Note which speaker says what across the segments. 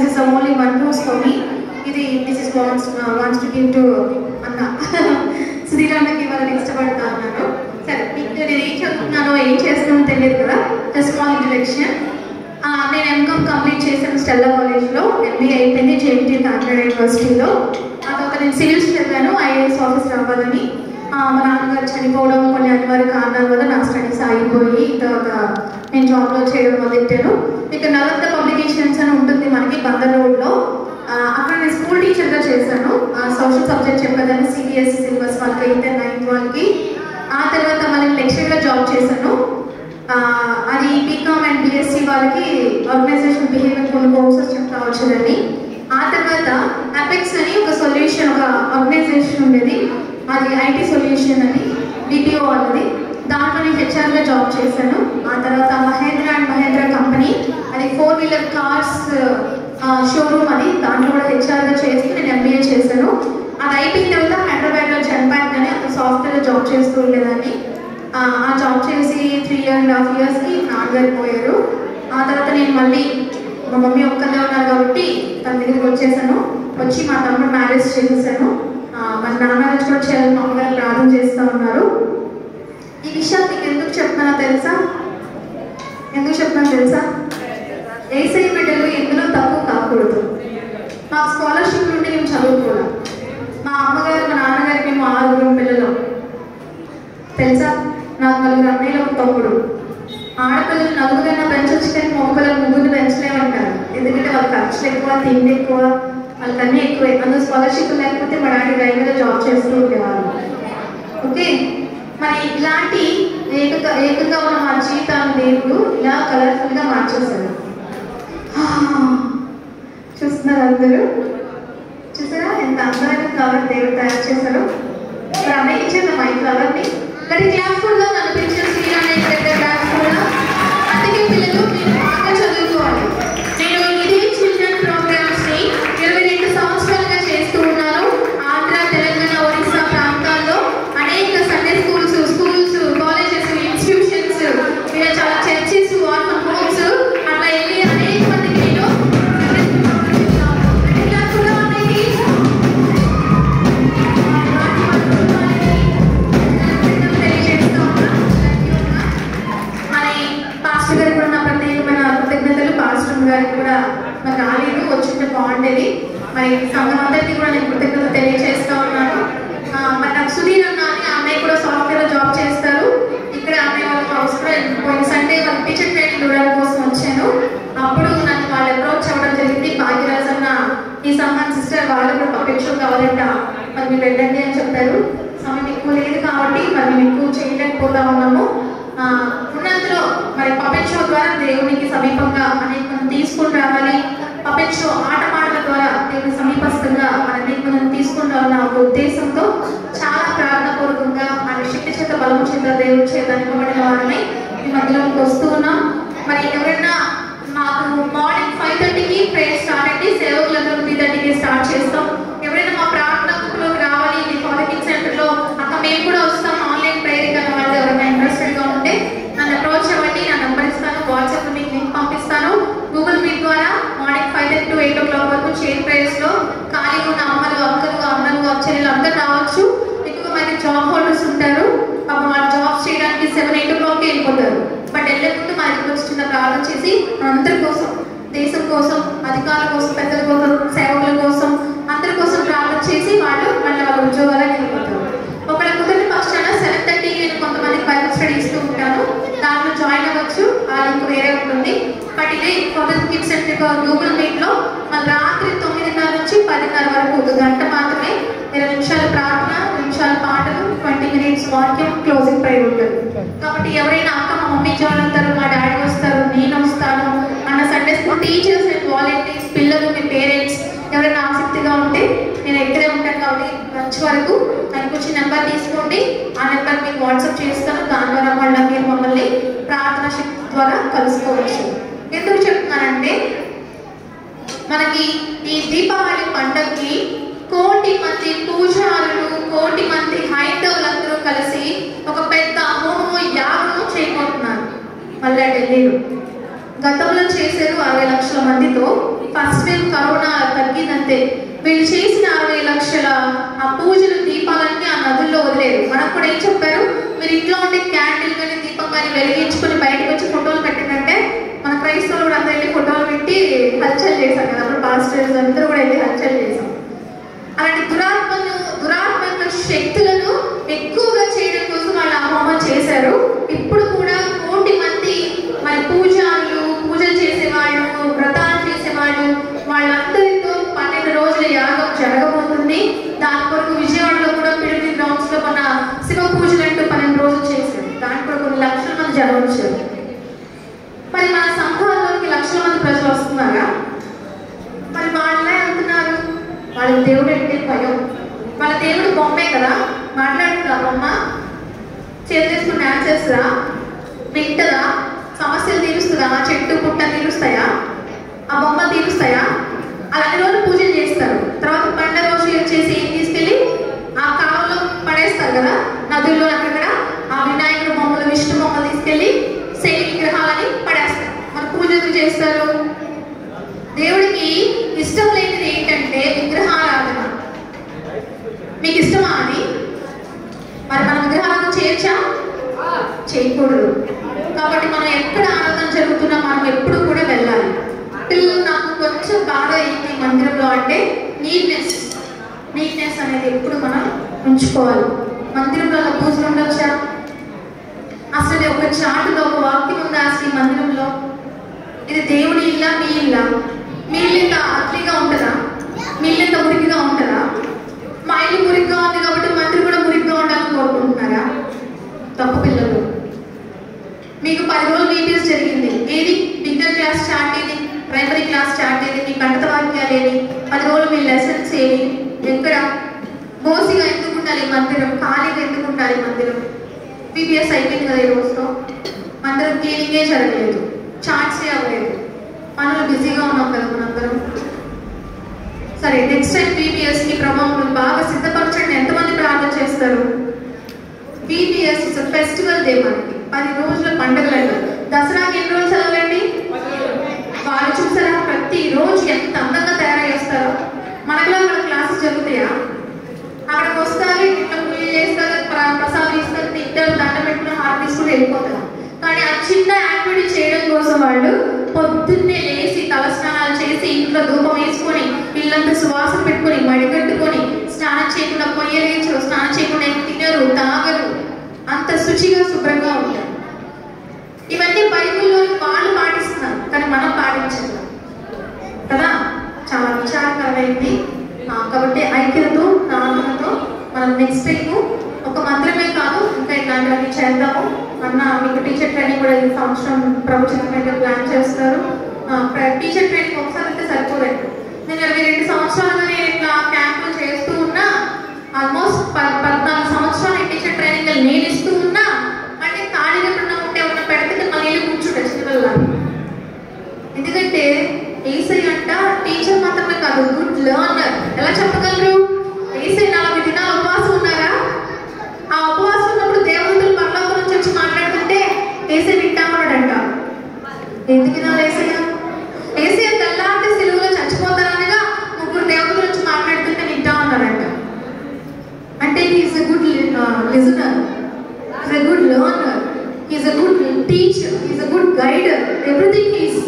Speaker 1: this is only one news for me ఇది this is wants wants to give to అన్న శ్రీరామకి వాళ్ళని ఇష్టపడతా అన్నాను సరే మీకు నేను ఏం చదువుతున్నానో ఏం చేస్తున్నానో తెలియదు కదా జస్ట్ స్మాల్ ఇంట్రడక్షన్ నేను ఎంకామ్ కంప్లీట్ చేశాను స్టెల్లా కాలేజ్లో ఎంబీఏ అయిపోయింది జేఎన్టీ కాకినాడ యూనివర్సిటీలో ఆ తర్వాత నేను సివిల్స్ చదివాను ఐఏఎస్ ఆఫీస్ రావాలని ఆ, మా నాన్నగారు చనిపోవడం కొన్ని అనివార్య కారణాల వల్ల నా స్టడీస్ ఆగిపోయి తర్వాత నేను జాబ్లో చేయడం మొదలెట్టాను ఇక నలంద పబ్లికేషన్స్ అని ఉంటుంది మనకి బందర్ రోడ్లో ఆ, అక్కడ నేను స్కూల్ టీచర్గా చేశాను సోషల్ సబ్జెక్ట్ చెప్పేదాన్ని సిబిఎస్ఈ సిలబస్ వాళ్ళకి ఇంటర్ నైన్త్ వాళ్ళకి ఆ తర్వాత మళ్ళీ లెక్చర్గా జాబ్ చేశాను ఆ, అది బీకామ్ అండ్ బిఎస్సి వాళ్ళకి ఆర్గనైజేషన్ బిహేవియర్ కొన్ని కోర్సెస్ చెప్తా వచ్చేదండి ఆ తర్వాత అపెక్స్ అని ఒక సొల్యూషన్ ఒక ఆర్గనైజేషన్ ఉండేది అది ఐటీ సొల్యూషన్ అని బీపీఓ వాళ్ళది దాంట్లో నేను హెచ్ఆర్గా జాబ్ చేశాను ఆ తర్వాత మహేంద్ర అండ్ మహేంద్ర కంపెనీ అది ఫోర్ వీలర్ కార్స్ షోరూమ్ అది దాంట్లో కూడా హెచ్ఆర్గా చేస్తూ నేను ఎంబీఏ చేశాను అది అయిపోయిన తర్వాత హైదరాబాద్లో జన్బ్యాంక్ అని ఒక సాఫ్ట్వేర్ జాబ్ చేస్తూ ఉండేదాన్ని ఆ ఆ జాబ్ చేసి త్రీ అండ్ హాఫ్ ఇయర్స్కి నాన్నగారు పోయారు ఆ తర్వాత నేను మళ్ళీ మా మమ్మీ ఒక్కదే ఉన్నారు కాబట్టి తన దగ్గరికి వచ్చేసాను వచ్చి మా తమ్ముడు మ్యారేజ్ చేసేసాను ఆ, మా నాన్న మ్యారేజ్ కూడా చేయాలని మా అమ్మగారు ప్రార్థన చేస్తూ ఉన్నారు ఈ విషయం మీకు ఎందుకు చెప్తున్నానో తెలుసా ఎందుకు చెప్తున్నానో తెలుసా ఏసై బిడ్డలు ఎందులో తక్కువ కాకూడదు మాకు స్కాలర్షిప్ నుండి మేము చదువుకోవాలి మా అమ్మగారు మా నాన్నగారికి మేము ఆరుగురు పిల్లలు తెలుసా నాకు నలుగురు అన్నయ్యలు ఒక తమ్ముడు ఆడపిల్లలు నలుగురైనా పెంచవచ్చు కానీ మగపిల్లలు ముగ్గురిని పెంచలేమంటారు ఎందుకంటే వాళ్ళ ఖర్చులు ఎక్కువ తిండి ఎక్కువ వాళ్ళకి అన్నీ ఎక్కువ అందులో స్కాలర్షిప్ లేకపోతే మా డాడీ రైల్వేలో జాబ్ చేస్తూ ఉండేవాళ్ళు ఓకే మరి ఇలాంటి ఏకత ఏకంగా ఉన్న మా జీవితాన్ని దేవుడు ఇలా కలర్ఫుల్గా మార్చేశాడు ఆ, చూస్తున్నారు అందరూ చూసారా ఎంత అందమైన కవర్ దేవుడు తయారు చేశారు మరి అన్నయ్య ఇచ్చాను మా ఈ కవర్ని మరి క్లాస్ కూడా నన్ను పిలిచిన సీన్ అనేది పెద్ద క్లాస్ కూడా అందుకే పిల్లలు మీరు బాగా చదువుకోవాలి నేను ఇదే చిల్డ్రన్ ప్రోగ్రామ్స్ ని ఇరవై రెండు సంవత్సరాలుగా చేస్తూ ఉన్నాను ఆంధ్ర తెలంగాణ ఒరిస్సా ప్రాంతాల్లో అనేక Sunday schools schools colleges institutions ఇలా చాలా చర్చెస్ ఆర్ఫన్ హోమ్స్ అట్లా వెళ్ళి అనేక మందికి నేను అంటే క్లాస్ కూడా అనేది మరి పాస్టర్ గారికి కూడా నా ప్రత్యేకమైన కృతజ్ఞతలు పాస్టర్ గారికి కూడా నాకు రాలేదు వచ్చింటే బాగుండేది మరి సంఘం అందరికీ కూడా నేను కృతజ్ఞతలు తెలియజేస్తా ఉన్నాను ఆ, మరి నాకు సుధీర్ అన్న అని ఆ అన్నయ్య కూడా సాఫ్ట్వేర్ జాబ్ చేస్తారు ఇక్కడ అన్నయ్య వాళ్ళ హౌస్ పోయిన సండే వాళ్ళ టీచర్ ట్రైనింగ్ ఇవ్వడం కోసం వచ్చాను అప్పుడు నన్ను వాళ్ళు అప్రోచ్ అవ్వడం జరిగింది భాగ్యరాజ్ అన్న ఈ సంఘం సిస్టర్ వాళ్ళు కూడా పప్పెట్ షో కావాలంట మరి మీరు వెళ్ళండి అని చెప్పారు సమయం ఎక్కువ లేదు కాబట్టి మరి మేము ఎక్కువ చేయలేకపోతా ఉన్నాము ఆ, ఉన్నందులో మరి పపెట్ షో ద్వారా దేవునికి సమీపంగా అనేక మంది తీసుకుని రావాలి పపెట్ షో ఆట పాటల ద్వారా దేవుని సమీపస్థంగా మన అనేక మందిని తీసుకుని రావాలన్న ఒక ఉద్దేశంతో చాలా ప్రార్థనాపూర్వకంగా మన శక్తి చేత బలము చేత దేవుడి చేత నిలబడిన వారమై ఈ మధ్యలోకి వస్తూ ఉన్నాం మరి ఎవరైనా మాకు మార్నింగ్ ఫైవ్ థర్టీకి ప్రేయర్ స్టార్ట్ అయితే సేవకులందరూ త్రీ థర్టీకి స్టార్ట్ చేస్తాం ఎవరైనా మా ప్రార్థన గ్రూప్లోకి రావాలి ఇది ఫాలోకింగ్ సెంటర్లో అక్క మేము కూడా వస్తాం ఆన్లైన్ ప్రేయర్ కన్నా వాళ్ళు ఎవరైనా ఇంట్రెస్టెడ్గా ఉంటే నన్ను అప్రోచ్ అవ్వండి నా నెంబర్ ఇస్తాను వాట్సాప్ మీకు లింక్ పంపిస్తాను గూగుల్ మీట్ ద్వారా morning five thirty to eight o'clock వరకు చైర్ ప్రేయర్స్లో ఖాళీగా ఉన్న అమ్మలు అక్కలు అన్నలు అచ్చలు అందరూ రావచ్చు ఎక్కువ మంది జాబ్ హోల్డర్స్ ఉంటారు పాపం వాళ్ళు జాబ్స్ చేయడానికి సెవెన్ ఎయిట్ ఓ క్లాక్కి వెళ్ళిపోతారు బట్ వెళ్ళే ముందు మా ఇంటికి వచ్చి చిన్న ప్రార్థన చేసి అందరి కోసం దేశం కోసం అధికారుల కోసం పెద్దల కోసం సేవకుల కోసం అందరి కోసం ప్రార్థన చేసి వాళ్ళు మళ్ళీ వాళ్ళ ఉద్యోగాలకు వెళ్ళిపోతారు ఒకవేళ కుదిరిన పక్షాన సెవెన్ థర్టీకి నేను కొంతమందికి బైబిల్ స్టడీ ఇస్తూ ఉంటాను దాంట్లో జాయిన్ అవ్వచ్చు ఆ లింక్ వేరే ఉంటుంది బట్ ఇదే ఫాదర్ కిడ్ సెంటర్ గూగుల్ మీట్లో మన రాత్రి తొమ్మిదిన్నర నుంచి పదిన్నర వరకు ఒక గంట మాత్రమే ఇరవై నిమిషాల ప్రార్థన నిమిషాల పాటలు ట్వంటీ మినిట్స్ వాక్యం క్లోజింగ్ ప్రైర్ ఉంటుంది కాబట్టి ఎవరైనా అక్క మా మమ్మీ జాయిన్ అవుతారు మా డాడీ వస్తారు నేను వస్తాను అన్న Sunday school teachers and volunteers పిల్లలు మీ పేరెంట్స్ ఎవరైనా ఆసక్తిగా ఉంటే నేను ఇక్కడే ఉంటాను కాబట్టి లంచ్ వరకు దానికి వచ్చి నెంబర్ తీసుకోండి ఆ నెంబర్ మీకు వాట్సాప్ చేస్తాను దాని ద్వారా మళ్ళీ మీరు మమ్మల్ని ప్రార్థన శక్తి ద్వారా కలుసుకోవచ్చు ఎందుకు చెప్తున్నానంటే మనకి ఈ దీపావళి పండగకి కోటి మంది పూజారులు కోటి మంది హైందవులందరూ కలిసి ఒక పెద్ద హోమము యాగము చేయబోతున్నారు మళ్ళా ఢిల్లీలో గతంలో చేశారు అరవై లక్షల మందితో ఫస్ట్ వేవ్ కరోనా తగ్గిందంతే వీళ్ళు చేసిన అరవై లక్షల ఆ పూజలు దీపాలన్నీ ఆ నదుల్లో వదిలేరు మనకు కూడా ఏం చెప్పారు మీరు ఇంట్లో ఉండే క్యాండిల్ కానీ దీపం కానీ వెలిగించుకొని బయటకు వచ్చి ఫోటోలు పెట్టిందంటే మన క్రైస్తవులు కూడా అందరూ వెళ్ళి ఫోటోలు పెట్టి హల్చల్ చేశారు కదా అప్పుడు పాస్టర్స్ అందరూ కూడా వెళ్ళి హల్చల్ చేశాం అలాంటి దురాత్మను దురాత్మక శక్తులను ఎక్కువగా చేయడం కోసం వాళ్ళు ఆ హోమం చేశారు ఇప్పుడు కూడా కోటి మంది మరి పూజారులు పూజలు చేసేవాళ్ళు వ్రతాలు చేసేవాళ్ళు వాళ్ళందరితో పన్నెండు రోజుల యాగం జరగబోతుంది దాని కొరకు విజయవాడలో కూడా పిడిపి గ్రౌండ్స్ లో మన శివ పూజలు అంటూ పన్నెండు రోజులు చేశారు దాని కూడా కొన్ని లక్షల మంది జనం వచ్చారు మరి మన సంఘాల్లోకి లక్షల మంది ప్రజలు వస్తున్నారా మరి వాళ్ళే అంటున్నారు వాళ్ళ దేవుడు అంటే భయం వాళ్ళ దేవుడు బొమ్మే కదా మాట్లాడుతుందా బొమ్మ చేసేసుకుని డాన్స్ చేస్తుందా వింటదా సమస్యలు తీరుస్తుందా చెట్టు పుట్ట తీరుస్తాయా ఆ బొమ్మ తీరుస్తాయా అలాంటి రోజు పూజలు చేస్తారు తర్వాత పండగ రోజు వచ్చేసి ఏం తీసుకెళ్ళి ఆ కాలంలో పడేస్తారు కదా నదుల్లో అక్కడ ఆ వినాయకుడు బొమ్మలు విష్ణు బొమ్మలు తీసుకెళ్ళి శైలి విగ్రహాలని పడేస్తారు మరి పూజ ఎందుకు చేస్తారు దేవుడికి ఇష్టం లేనిది ఏంటంటే విగ్రహారాధన మీకు ఇష్టమా అది మరి మనం విగ్రహారాధన చేయొచ్చా చేయకూడదు కాబట్టి మనం ఎక్కడ ఆరాధన జరుగుతున్నా మనం ఎప్పుడు కూడా వెళ్ళాలి పిల్లలు నాకు కొంచెం బాగా ఏంటి మందిరంలో అంటే నీట్నెస్ నీట్నెస్ అనేది ఎప్పుడు మనం ఉంచుకోవాలి మందిరంలో అలా పూజలు ఉండొచ్చా అసలు ఒక చాటులో ఒక వాక్యం ఉందా అసలు ఈ మందిరంలో ఇది దేవుడి ఇల్లా మీ ఇల్లా మీ ఇల్లు ఇంత అట్లీగా ఉంటుందా మీ ఇల్లు ఇంత మురికిగా ఉంటుందా మా ఇల్లు మురికిగా ఉంది కాబట్టి మందిరం కూడా మురికిగా ఉండాలని కోరుకుంటున్నారా తప్పు పిల్లలు మీకు పది రోజులు వీపీఎస్ జరిగింది ఏది బిగ్గర్ క్లాస్ స్టార్ట్ ఏది ప్రైమరీ క్లాస్ స్టార్ట్ ఏది మీ కంటత వాక్యాలు ఏది పది రోజులు మీ లెసన్స్ ఏవి ఎక్కడ బోసిగా ఎందుకు ఉండాలి మందిరం ఖాళీగా ఎందుకు ఉండాలి మందిరం బీబీఎస్ అయిపోయింది కదా ఈ రోజుతో మందిరం క్లీనింగే జరగలేదు చార్ట్సే అవ్వలేదు పనులు బిజీగా ఉన్నాం కదా మనందరం సరే నెక్స్ట్ టైం బీబీఎస్ కి ప్రభావం బాగా సిద్ధపరచండి ఎంతమంది ప్రార్థన చేస్తారు బీబీఎస్ ఇస్ ఫెస్టివల్ డే మనకి పది రోజుల పండుగలండి దసరాకి ఎన్ని రోజులు సెలవులండి వాళ్ళు చూసారా ప్రతి రోజు ఎంత అందంగా తయారై వస్తారో మనకులా మన క్లాసెస్ జరుగుతాయా అక్కడికి వస్తారు ఇట్లా పూజ చేస్తారు ప్ర- ప్రసాదం ఇస్తారు తింటారు దండం పెట్టుకుని హారతి తీసుకుని వెళ్ళిపోతారు కానీ ఆ చిన్న యాక్టివిటీ చేయడం కోసం వాళ్ళు పొద్దున్నే లేచి తలస్నానాలు చేసి ఇంట్లో ధూపం వేసుకొని ఇల్లంతా సువాసన పెట్టుకొని మడిగట్టుకొని స్నానం చేయకుండా పొయ్యలేచరు స్నానం చేయకుండా ఏం తినరు తాగరు అంత శుచిగా శుభ్రంగా ఉంటారు ఇవన్నీ బైబిల్లో వాళ్ళు పాటిస్తున్నారు కానీ మనం పాటించదు కదా చాలా విచారకరమైంది ఆ, కాబట్టి ఐక్యతతో ప్రార్థనతో మనం నెక్స్ట్ టైం ఒక మంత్రమే కాదు ఇంకా ఇట్లాంటివన్నీ చేద్దాము అన్న మీకు టీచర్ ట్రైనింగ్ కూడా ఈ సంవత్సరం ప్రభుత్వం ప్లాన్ చేస్తారు టీచర్ ట్రైనింగ్ ఒకసారి అయితే సరిపోదండి నేను ఇరవై రెండు సంవత్సరాలుగా నేను ఇట్లా క్యాంపులు చేస్తూ ఉన్నా ఆల్మోస్ట్ పద్నాలుగు సంవత్సరాలు టీచర్ ట్రైనింగ్ నేను ఇస్తూ ఉన్నా మళ్ళీ ఖాళీగా ఎప్పుడన్నా ఉంటే ఉన్న పెడితే మళ్ళీ వెళ్ళి కూర్చుంటే చిన్నపిల్లలు ఎందుకంటే ఏసై అంట టీచర్ మాత్రమే కాదు గుడ్ లెర్నర్ ఎలా చెప్పగలరు ఏసై నలభై దినాలు ఉపవాసం ఉన్నారా ఆ ఉపవాసం ఉన్నప్పుడు దేవతలు పరలోకం నుంచి వచ్చి మాట్లాడుతుంటే ఏసై వింటామన్నాడంట ఎందుకు వినాలి ఏసయ్య ఏసయ్య తెల్లారితే సిలువలో చచ్చిపోతారనగా ముగ్గురు దేవతలు వచ్చి మాట్లాడుతుంటే వింటా ఉన్నారంట అంటే he is a good listener is a good learner is a good teacher is a good guider everything is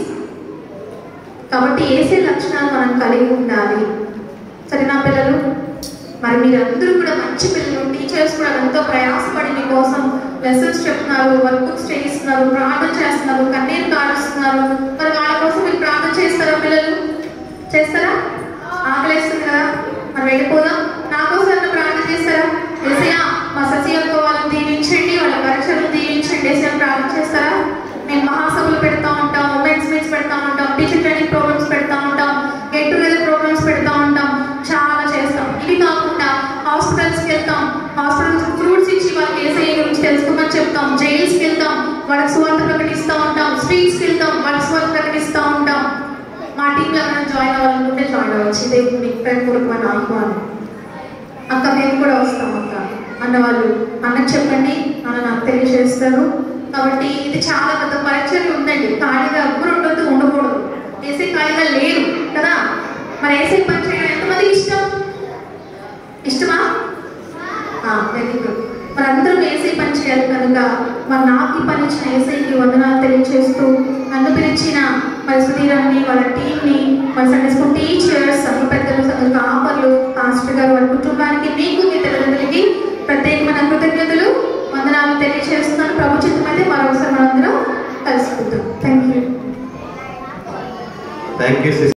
Speaker 1: కాబట్టి ఏసే లక్షణాలు మనం కలిగి ఉండాలి సరే నా పిల్లలు మరి మీరందరూ కూడా మంచి పిల్లలు టీచర్స్ కూడా ఎంతో ప్రయాసపడి మీకోసం లెసన్స్ చెప్తున్నారు వర్క్ బుక్స్ చేయిస్తున్నారు ప్రార్థన చేస్తున్నారు కన్నీరు కారుస్తున్నారు మరి వాళ్ళ కోసం మీరు ప్రార్థన చేస్తారా పిల్లలు చేస్తారా ఆకలేస్తుంది కదా మరి వెళ్ళిపోదాం నా కోసం ఏమైనా ప్రార్థన చేస్తారా ఏసయ్యా మా ససీయంతో వాళ్ళని దీవించండి వాళ్ళ పరీక్షలు దీవించండి ఏసయ్య ప్రార్థన చేస్తారా మేము మహాసభలు పెడతా ఉంటాం ఉమెన్స్ మీట్స్ పెడతా ఉంటాం టీచర్ ట్రైనింగ్ ప్రోగ్రామ్స్ పెడతా ఉంటాం గెట్ టుగెదర్ ప్రోగ్రామ్స్ పెడతా ఉంటాం చాలా చేస్తాం ఇవి కాకుండా హాస్పిటల్స్కి వెళ్తాం హాస్పిటల్స్ ఫ్రూట్స్ ఇచ్చి వాళ్ళకి ఏసఐ గురించి తెలుసుకోమని చెప్తాం జైల్స్కి వెళ్తాం వాళ్ళకి సువార్త ప్రకటిస్తూ ఉంటాం స్ట్రీట్స్కి వెళ్తాం వాళ్ళకి సువార్త ప్రకటిస్తూ ఉంటాం మా టీంలో మనం జాయిన్ అవ్వాలనుకుంటే జాయిన్ అవ్వచ్చు ఇదే మీకు ప్రేమపూర్వకమైన ఆహ్వానం అక్క మేము కూడా వస్తాం అక్క అన్న వాళ్ళు అన్నకు చెప్పండి అన్న నాకు తెలియజేస్తారు కాబట్టి ఇది చాలా పెద్ద పరిచయం ఉందండి ఖాళీగా ఎవ్వరు ఉండదు ఉండకూడదు ఏసీ ఖాళీగా లేరు కదా మరి ఏసీ పని చేయడం ఎంతమందికి ఇష్టం ఇష్టమా వెరీ గుడ్ మరి అందరం ఏసీ పని చేయాలి కనుక మరి నాకు ఈ పని ఇచ్చిన ఏసీకి వందనాలు తెలియజేస్తూ నన్ను పిలిచిన మరి సుధీరాన్ని వాళ్ళ టీంని మరి సండే స్కూల్ టీచర్స్ సంఘ పెద్దలు సంఘ కాపర్లు పాస్టర్ గారు వాళ్ళ కుటుంబానికి మీకు మీ తల్లిదండ్రులకి ప్రత్యేకమైన కృతజ్ఞతలు వందనాలు తెలియజేస్తున్నాను ప్రభు చిత్తమైతే మరొకసారి మనందరం కలుసుకుంటాం థ్యాంక్ యూ
Speaker 2: థ్యాంక్ యూ